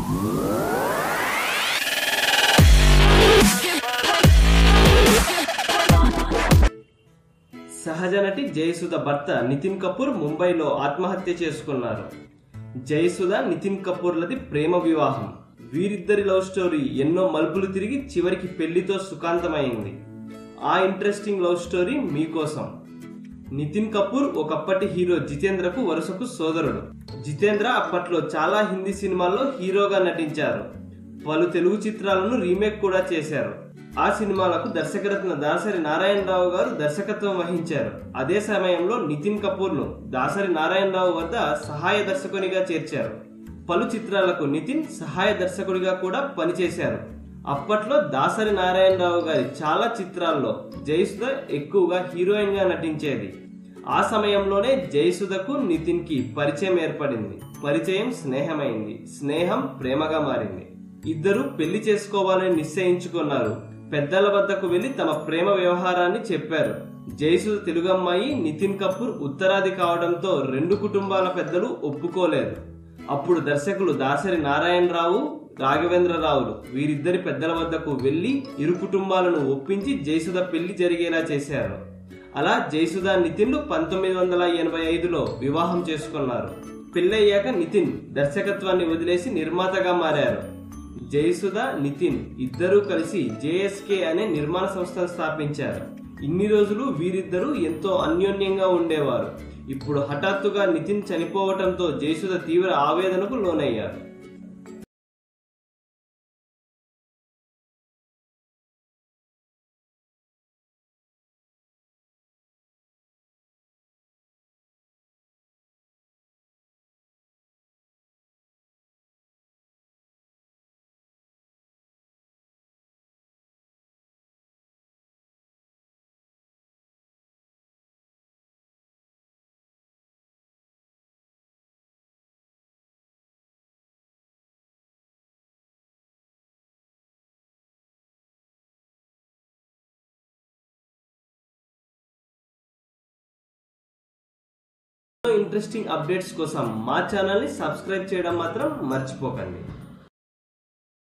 సహజ నటి జయసుధ భర్త నితిన్ కపూర్ ముంబైలో ఆత్మహత్య చేసుకున్నారు జయసుధ నితిన్ కపూర్లది ప్రేమ వివాహం వీరిద్దరి లవ్ స్టోరీ ఎన్నో మలుపులు తిరిగి చివరికి పెళ్లితో సుఖాంతమైంది ఆ ఇంట్రెస్టింగ్ లవ్ స్టోరీ మీకోసం నితిన్ కపూర్ ఒకప్పటి హీరో జితేంద్రకు వరుసకు సోదరుడు జితేంద్ర అప్పట్లో చాలా హిందీ సినిమాల్లో హీరోగా నటించారు పలు తెలుగు చిత్రాలను రీమేక్ కూడా చేశారు ఆ సినిమాలకు దర్శకరత్న దాసరి నారాయణరావు గారు దర్శకత్వం వహించారు అదే సమయంలో నితిన్ కపూర్ ను దాసరి నారాయణరావు వద్ద సహాయ దర్శకునిగా చేర్చారు పలు చిత్రాలకు నితిన్ సహాయ దర్శకుడిగా కూడా పనిచేశారు అప్పట్లో దాసరి నారాయణరావు గారి చాలా చిత్రాల్లో జయసుధ ఎక్కువగా హీరోయిన్ గా నటించేది ఆ సమయంలోనే జయసుధకు నితిన్ కి పరిచయం ఏర్పడింది పరిచయం స్నేహమైంది స్నేహం ప్రేమగా మారింది ఇద్దరు పెళ్లి చేసుకోవాలని నిశ్చయించుకున్నారు పెద్దల వద్దకు వెళ్లి తమ ప్రేమ వ్యవహారాన్ని చెప్పారు జయసుధ తెలుగు అమ్మాయి నితిన్ కపూర్ ఉత్తరాది కావడంతో రెండు కుటుంబాల పెద్దలు ఒప్పుకోలేదు అప్పుడు దర్శకులు దాసరి నారాయణరావు రాఘవేంద్రరావులు వీరిద్దరి పెద్దల వద్దకు వెళ్లి ఇరు కుటుంబాలను ఒప్పించి జయసుధ పెళ్లి జరిగేలా చేశారు అలా జయసుధ నితిన్లు పంతొమ్మిది వందల ఎనభై ఐదులో వివాహం చేసుకున్నారు పెళ్ళయ్యాక నితిన్ దర్శకత్వాన్ని వదిలేసి నిర్మాతగా మారారు జయసుధ నితిన్ ఇద్దరూ కలిసి జేఎస్కే అనే నిర్మాణ సంస్థను స్థాపించారు ఇన్ని రోజులు వీరిద్దరూ ఎంతో అన్యోన్యంగా ఉండేవారు ఇప్పుడు హఠాత్తుగా నితిన్ చనిపోవటంతో జయసుధ తీవ్ర ఆవేదనకు లోనయ్యారు ఇంట్రెస్టింగ్ అప్డేట్స్ కోసం మా ఛానల్ ని సబ్స్క్రైబ్ చేయడం మాత్రం మర్చిపోకండి